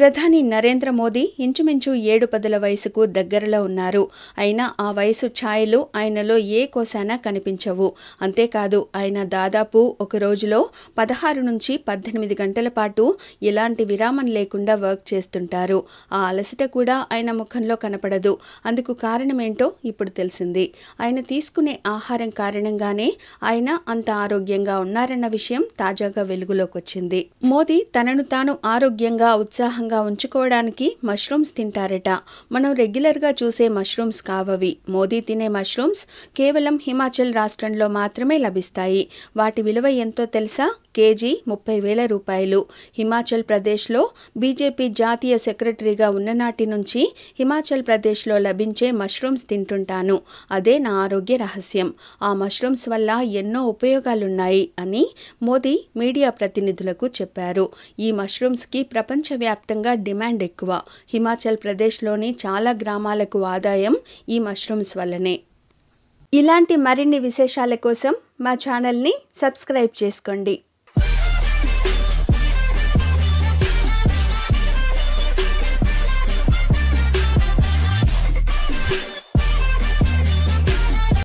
ప్రధాని నరేంద్ర మోదీ ఇంచుమించు ఏడు పదుల వయసుకు దగ్గరలో ఉన్నారు అయినా ఆ వయసు ఛాయలు ఆయనలో ఏ కోసానా కనిపించవు అంతేకాదు ఆయన దాదాపు ఒక రోజులో పదహారు నుంచి పద్దెనిమిది గంటల పాటు ఎలాంటి విరామం లేకుండా వర్క్ చేస్తుంటారు ఆ అలసట కూడా ఆయన ముఖంలో కనపడదు అందుకు కారణమేంటో ఇప్పుడు తెలిసింది ఆయన తీసుకునే ఆహారం కారణంగానే ఆయన అంత ఆరోగ్యంగా ఉన్నారన్న విషయం తాజాగా వెలుగులోకి వచ్చింది మోదీ తనను తాను ఆరోగ్యంగా ఉత్సాహంగా ఉంచుకోవడానికి మష్రూమ్స్ తింటారట మనం రెగ్యులర్గా చూసే మష్రూమ్స్ కావవి మోదీ తినే మష్రూమ్స్ కేవలం హిమాచల్ రాష్ట్రంలో మాత్రమే లభిస్తాయి వాటి విలువ ఎంతో తెలుసా కేజీ ముప్పై వేల రూపాయలు హిమాచల్ ప్రదేశ్లో బీజేపీ జాతీయ సెక్రటరీగా ఉన్ననాటి నుంచి హిమాచల్ ప్రదేశ్లో లభించే మష్రూమ్స్ తింటుంటాను అదే నా ఆరోగ్య రహస్యం ఆ మష్రూమ్స్ వల్ల ఎన్నో ఉపయోగాలున్నాయి అని మోదీ మీడియా ప్రతినిధులకు చెప్పారు ఈ మష్రూమ్స్కి ప్రపంచవ్యాప్తంగా డిమాండ్ ఎక్కువ హిమాచల్ ప్రదేశ్లోని చాలా గ్రామాలకు ఆదాయం ఈ మష్రూమ్స్ వల్లనే ఇలాంటి మరిన్ని విశేషాల కోసం మా ఛానల్ని సబ్స్క్రైబ్ చేసుకోండి